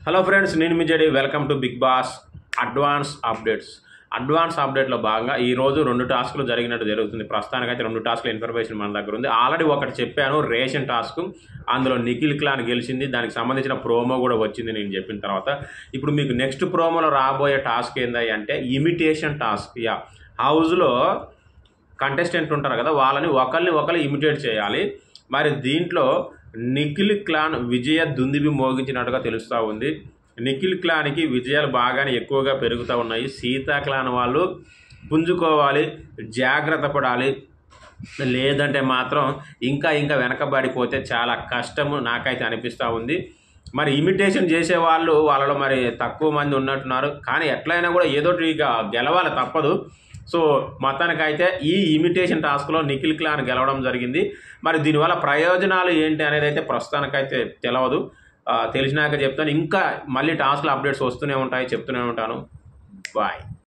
hello friends నేను మీ జడి welcome to Bigg Boss advance updates advance అప్డేట్లో భాగంగా ఈ రోజు రెండు టాస్క్లు జరిగినట్టు జరుగుతుంది ప్రస్తుతానికైతే రెండు టాస్క్ల ఇన్ఫర్మేషన్ మన దగ్గర ఉంది ఆల్రెడీ ఒకటి చెప్పాను రేషన్ టాస్క్ అందులో నిఖిల్ క్లాన్ గెలిచింది దానికి సంబంధించిన ప్రోమో కూడా వచ్చింది నేను చెప్పిన తర్వాత ఇప్పుడు మీకు నెక్స్ట్ ప్రోమోలో రాబోయే టాస్క్ ఏంది అంటే ఇమిటేషన్ టాస్క్ యా హౌస్లో కంటెస్టెంట్ ఉంటారు కదా వాళ్ళని ఒకరిని ఒకరు ఇమిటేట్ చేయాలి మరి దీంట్లో నిఖిల్ క్లాన్ విజయ దుందిబి మోగించినట్టుగా తెలుస్తూ ఉంది నిఖిల్ క్లాన్కి విజయాలు బాగానే ఎక్కువగా పెరుగుతూ ఉన్నాయి సీతా క్లాన్ వాళ్ళు పుంజుకోవాలి జాగ్రత్త పడాలి లేదంటే మాత్రం ఇంకా ఇంకా వెనకబడిపోతే చాలా కష్టము నాకైతే అనిపిస్తూ ఉంది మరి ఇమిటేషన్ చేసే వాళ్ళు వాళ్ళలో మరి తక్కువ మంది ఉన్నట్టున్నారు కానీ ఎట్లయినా కూడా ఏదో ఒకటి ఇక గెలవాలి తప్పదు సో మొత్తానికైతే ఈ ఇమిటేషన్ టాస్క్లో నిఖిల్ క్లాన్ గెలవడం జరిగింది మరి దీనివల్ల ప్రయోజనాలు ఏంటి అనేది అయితే ప్రస్తుతానికైతే తెలియదు ఆ, తెలిసినాక చెప్తాను ఇంకా మళ్ళీ టాస్క్ల అప్డేట్స్ వస్తూనే ఉంటాయి చెప్తూనే ఉంటాను బాయ్